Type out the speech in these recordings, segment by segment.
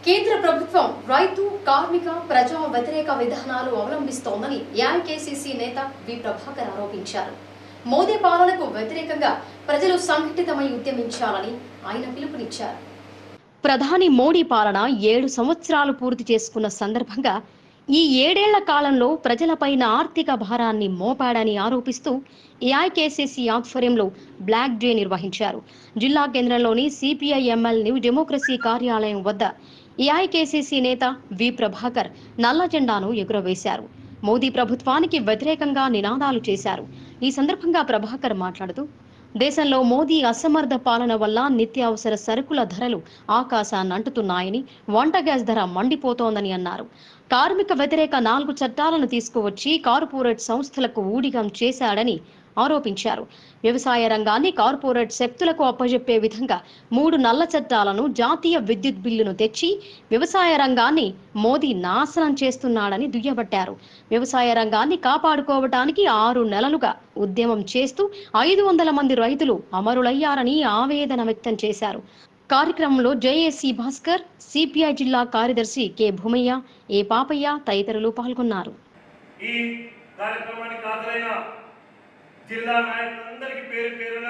కేంద్ర ప్రభుత్వం రైతు కార్మిక ప్రజా వ్యతిరేక విధానాలు అవలంబిస్తోందని ఏఐకేసీసీ నేత వి ప్రభాకర్ ఆరోపించారు మోదీ పాలనకు వ్యతిరేకంగా ప్రజలు సంఘటితమై ఉద్యమించాలని ఆయన పిలుపునిచ్చారు ప్రధాని మోడీ పాలన ఏడు సంవత్సరాలు పూర్తి చేసుకున్న సందర్భంగా ఈ ఏడేళ్ల కాలంలో ప్రజలపైన ఆర్థిక భారాన్ని మోపాడని ఆరోపిస్తూ ఏఐకేసీసీ ఆధ్వర్యంలో బ్లాక్ డే నిర్వహించారు జిల్లా కేంద్రంలోని సిపిఐ ఎంఎల్ న్యూ డెమోక్రసీ కార్యాలయం వద్ద ఏఐకేసీసీ నేత వి ప్రభాకర్ నల్ల జెండాను ఎగురవేశారు మోదీ ప్రభుత్వానికి వ్యతిరేకంగా నినాదాలు చేశారు ఈ సందర్భంగా ప్రభాకర్ మాట్లాడుతూ దేశంలో మోదీ అసమర్థ పాలన వల్ల నిత్యావసర సరుకుల ధరలు ఆకాశాన్ని అంటుతున్నాయని వంట గ్యాస్ ధర మండిపోతోందని అన్నారు కార్మిక వ్యతిరేక నాలుగు చట్టాలను తీసుకువచ్చి కార్పొరేట్ సంస్థలకు ఊడిగం చేశాడని ఆరోపించారు వ్యవసాయ రంగాన్ని కార్పొరేట్ శక్తులకు అప్పజెప్పే విధంగా మూడు నల్ల చట్టాలను జాతీయ విద్యుత్ బిల్లును తెచ్చి వ్యవసాయ రంగాన్ని మోదీ నాశనం చేస్తున్నాడని దుయ్యబట్టారు వ్యవసాయ రంగాన్ని కాపాడుకోవటానికి ఆరు నెలలుగా ఉద్యమం చేస్తూ ఐదు వందల మంది రైతులు అమరులయ్యారని ఆవేదన వ్యక్తం చేశారు కార్యక్రమంలో జేఏసీ భాస్కర్ సిపిఐ జిల్లా కార్యదర్శి కె భూమయ్య ఏ పాపయ్య తదితరులు పాల్గొన్నారు ఈ కార్యక్రమానికి హాజరైన జిల్లా నాయకులందరికీ పేరు పేరున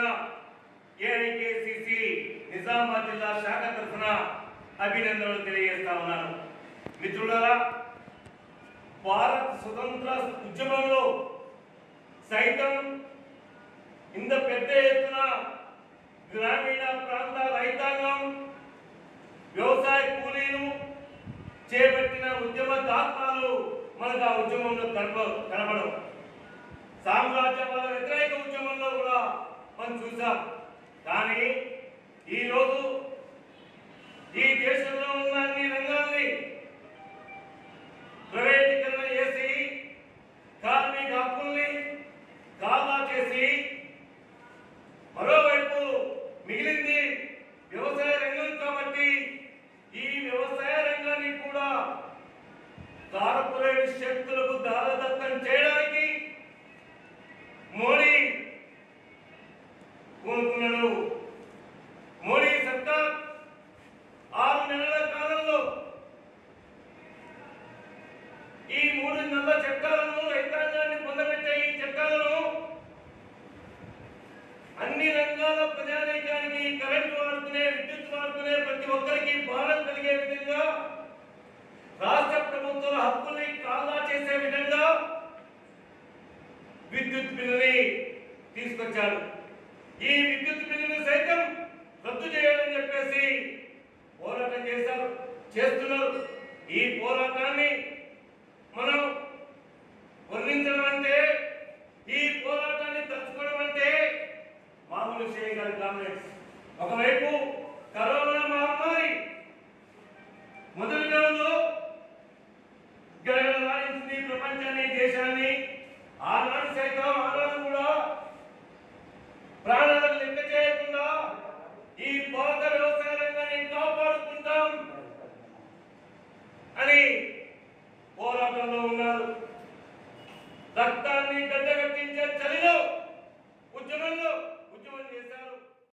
ఏఐకేసిసి నిజామాబాద్ జిల్లా శాఖ తరఫున అభినందనలు తెలియజేస్తా ఉన్నాను మిత్రులారా భారత్ స్వతంత్ర ఉద్యమంలో సైతం ఇంత పెద్ద ఎత్తున గ్రామీణ ప్రాంత రైతాంగం వ్యవసాయ కూలీలు చేపట్టిన ఉద్యమ దాఖలాలు మనకు ఆ ఉద్యమంలో కనప కనపడవు సామ్రాజ్యవాద వ్యతిరేక ఉద్యమంలో కూడా మనం చూసాం కానీ ఈరోజు ఈ దేశంలో ఉన్న అన్ని రంగాల్ని ప్రైవేటీకరణ చేసి కార్మిక హక్కుల్ని కాదా చేసి మరోవైపు మిగిలింది వ్యవసాయ రంగం కాబట్టి ఈ వ్యవసాయ రంగాన్ని కూడా కార్పొరేట్ శక్తులకు దారదత్తం చేయడానికి మోడీ కోరుకున్నాడు మోడీ సర్కార్ ఆరు నెలల కాలంలో ఈ మూడు నెలల చట్టాలను రైతాంగాన్ని పొందబెట్టే ఈ చట్టాలను అన్ని రంగాల ప్రజానీకానికి కరెంటు వాడుకునే విద్యుత్ వాడుకునే ప్రతి ఒక్కరికి భారం కలిగే విధంగా రాష్ట్ర ప్రభుత్వాల హక్కుల్ని కాల్లా చేసే విధంగా విద్యుత్ బిల్లుని తీసుకొచ్చారు ఈ విద్యుత్ బిల్లుని సైతం రద్దు చేయాలని చెప్పేసి పోరాటం చేశారు చేస్తున్నారు ఈ పోరాటాన్ని మనం వర్ణించడం అంటే ఈ పోరాటాన్ని తలుచుకోవడం అంటే మామూలు విషయం కాదు కామ్రేడ్స్ ఒకవైపు కరోనా మహమ్మారి మొదటి నెలలో గడగడలాడించింది ప్రపంచాన్ని దేశాన్ని ఆనాడు సైతం